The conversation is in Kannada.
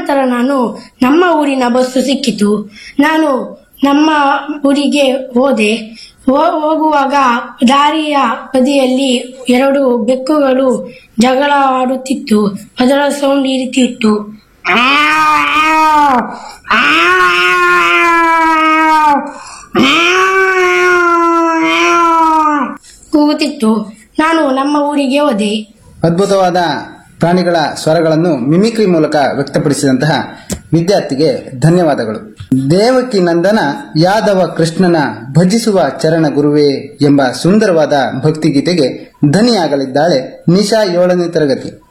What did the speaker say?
ಆನಂತರ ನಾನು ನಮ್ಮ ಊರಿನ ಬಸ್ಸು ಸಿಕ್ಕಿತು ನಾನು ನಮ್ಮ ಊರಿಗೆ ಹೋದೆ ಹೋ- ಹೋಗುವಾಗ ದಾರಿಯ ಬದಿಯಲ್ಲಿ ಎರಡು ಬೆಕ್ಕುಗಳು ಜಗಳ ಆಡುತ್ತಿತ್ತು ಅದರ ಸೌಂಡ್ ಈ ರೀತಿ ಇತ್ತು ಕೂಗುತ್ತಿತ್ತು ನಾನು ನಮ್ಮ ಊರಿಗೆ ಹೋದೆ ಅದ್ಭುತವಾದ ಪ್ರಾಣಿಗಳ ಸ್ವರಗಳನ್ನು ಮಿಮಿಕ್ರಿ ಮೂಲಕ ವ್ಯಕ್ತಪಡಿಸಿದಂತಹ ವಿದ್ಯಾರ್ಥಿಗೆ ಧನ್ಯವಾದಗಳು ದೇವಕಿ ನಂದನ ಯಾದವ ಕೃಷ್ಣನ ಭಜಿಸುವ ಚರಣ ಗುರುವೇ ಎಂಬ ಸುಂದರವಾದ ಭಕ್ತಿಗೀತೆಗೆ ಧನಿಯಾಗಲಿದ್ದಾಳೆ ನಿಶಾ ಏಳನೇ ತರಗತಿ